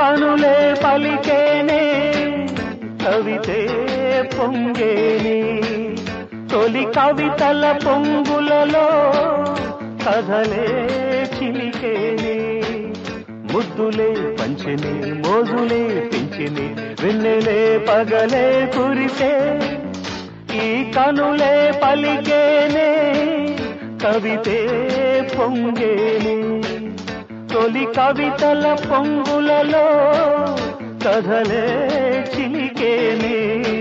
కనులే పలికేనే కవితే పొంగేనే తొలి కవితల పొంగులలో కథలే చిలికేనే ముద్దులే పంచిని మోజులే పెంచిని వెన్నెలే పగలే కురిసే ఈ కనులే పలికేనే కవితే పొంగేనే తొలి కవితల పొంగులలో కథలే చిలికేనే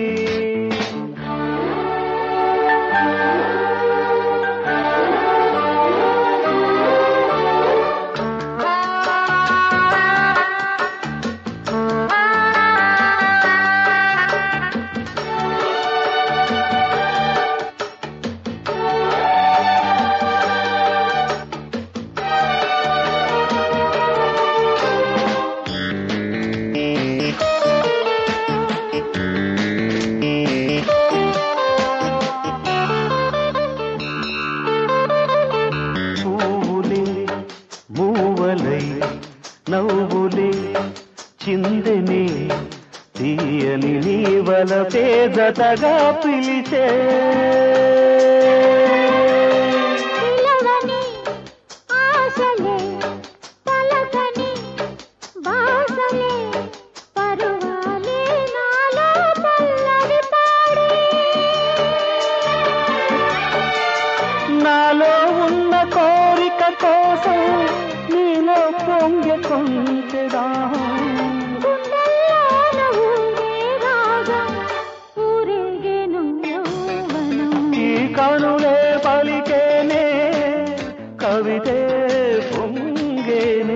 పువ్వులే మూవలై నవ్వులే చిందెనే తీయని నీవల పేదతగా పిలిచే పిలవని ఆశలే పలకని బాసలే పరువాలే నాలో పల్లవి పాడే నాలో ఉన్న కోరిక కోసం నీలో పొంగె కొంచెదా గుండెల్లోన ఊరే రాగం ఊరేగేను యౌవనం ఈ కనులే పలికేనే కవితే పొంగేనే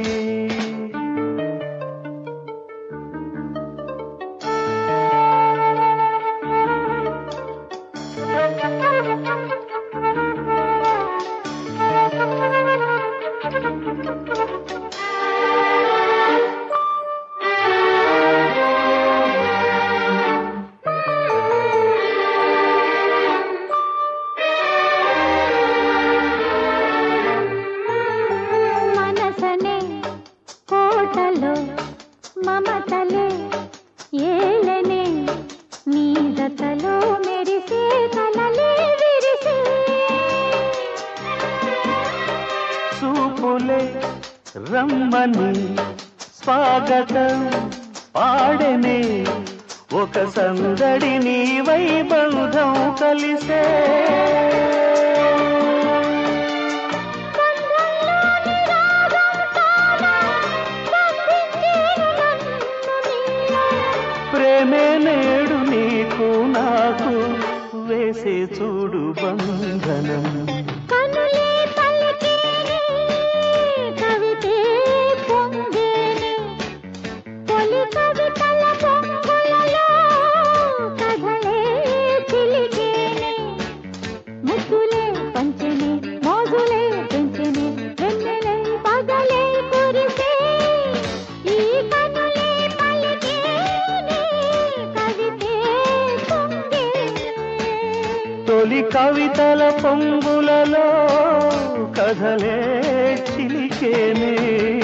మనసనే కోటలో మమతలే ఏలనే నీదతలో మెరిసే కలలే విరిసే చూపులే రమ్మని స్వాగతం పాడనే ఒక సందడి నీ వైబంధం కలిసే బంధంలోని రాగం తానా బంధించేను నన్ను నీలో. ప్రేమే నేడు నీకు నాకు వేసే చూడు బంధనం కనులే పలికేనే కవితే పొంగేనే తొలి కవితల పొంగులలో కథలే చిలికేనే ముద్దులే పంచెనే మోజులే పెంచెనే వెన్నెలే పగలే కురిసే ఈ కనులే పలికేనే కవితే పొంగేనే తొలి కవితల పొంగులలో కథలే చిలికేనే